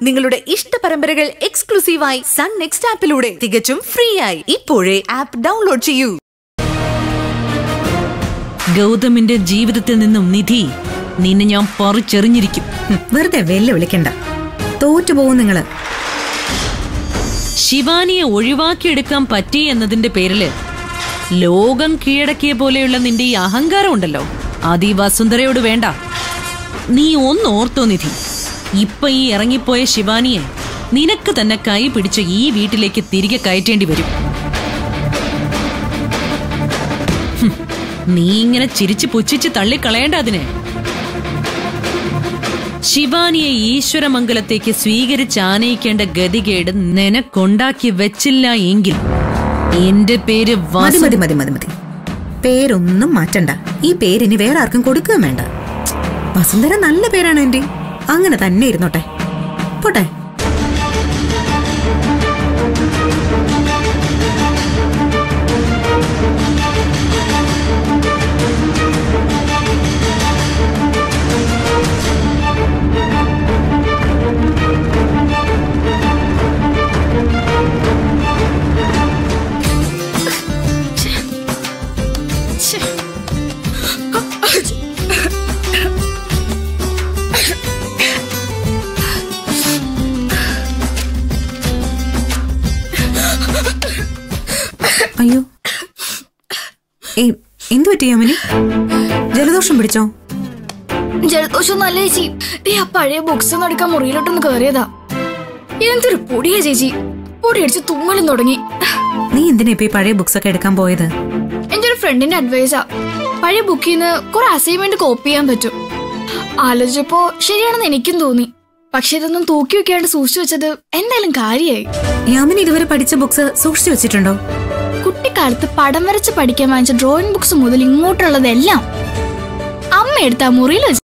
നിങ്ങളുടെ ഇഷ്ട പരമ്പരകൾ എക്സ്ക്ലൂസീവായി സൺ നെക്സ്റ്റ് ആപ്പിലൂടെ തികച്ചും ഫ്രീ ആയി ഇപ്പോഴേ ആപ്പ് ഡൗൺലോഡ് ചെയ്യൂ ഗൗതമിന്റെ ജീവിതത്തിൽ നിന്നും നിധി നിന്നെ ഞാൻ പറിച്ചെറിഞ്ഞിരിക്കും ഹും, വെറുതെ വെല്ലുവിളിക്കണ്ട തോറ്റുപോകും നിങ്ങള് ശിവാനിയെ ഒഴിവാക്കിയെടുക്കാൻ പറ്റി എന്നതിന്റെ പേരില് ലോകം കീഴടക്കിയ പോലെയുള്ള നിന്റെ ഈ അഹങ്കാരം ഉണ്ടല്ലോ അത് ഈ വസുന്ധരയോട് വേണ്ട നീ ഒന്ന് ഓർത്തോ നിധി ഇപ്പൊ ഈ ഇറങ്ങിപ്പോയ ശിവാനിയെ നിനക്ക് തന്നെ കൈ പിടിച്ച് ഈ വീട്ടിലേക്ക് തിരികെ കയറ്റേണ്ടി വരും ഹും, നീ ഇങ്ങനെ ചിരിച്ച് പുച്ഛിച്ച് തള്ളിക്കളയേണ്ട അതിനെ ശിവാനിയെ ഈശ്വരമംഗലത്തേക്ക് സ്വീകരിച്ച് ആനയിക്കേണ്ട ഗതികേട് നിനക്കൊണ്ടാക്കി വെച്ചില്ല എങ്കിൽ എന്റെ പേര് മതി വാസു മതി മതി മതി മതി പേരൊന്നും മാറ്റണ്ട ഈ പേരിനി വേറെ ആർക്കും കൊടുക്കുകയും വേണ്ട വസുന്ധര നല്ല പേരാണ് എന്റെ അങ്ങനെ തന്നെ ഇരുന്നോട്ടെ പോട്ടെ അയ്യോ ഏ എന്തു പറ്റി യാമിനി ജലദോഷം പിടിച്ചോ ജലദോഷം നല്ല ചേച്ചി ദേ ആ പഴയ ബുക്സ് ഒന്ന് എടുക്കാൻ മുറിയിലോട്ടൊന്ന് കയറിയതാ എന്തൊരു പൊടിയാ ചേച്ചി പൊടി അടിച്ച് തുമ്മലും തുടങ്ങി നീ എന്തിനാ ഇപ്പൊ ഈ പഴയ ബുക്സ് ഒക്കെ എടുക്കാൻ പോയത് എന്റെ ഒരു ഫ്രണ്ടിന്റെ അഡ്വൈസാ പഴയ ബുക്കിൽ നിന്ന് കുറെ അസൈൻമെന്റ് കോപ്പി ചെയ്യാൻ പറ്റും ആലോചിച്ചപ്പോ ശരിയാണെന്ന് എനിക്കും തോന്നി പക്ഷെ ഇതൊന്നും തൂക്കി വെക്കാണ്ട് സൂക്ഷിച്ചു വെച്ചത് എന്തായാലും കാര്യായി യാമിനി ഇതുവരെ പഠിച്ച ബുക്സ് സൂക്ഷിച്ചു വെച്ചിട്ടുണ്ടോ കുട്ടിക്കാലത്ത് പടം വരച്ച് പഠിക്കാൻ വാങ്ങിച്ച ഡ്രോയിങ് ബുക്സ് മുതൽ ഇങ്ങോട്ടുള്ളതെല്ലാം അമ്മ എടുത്ത മുറിയിൽ വെച്ച്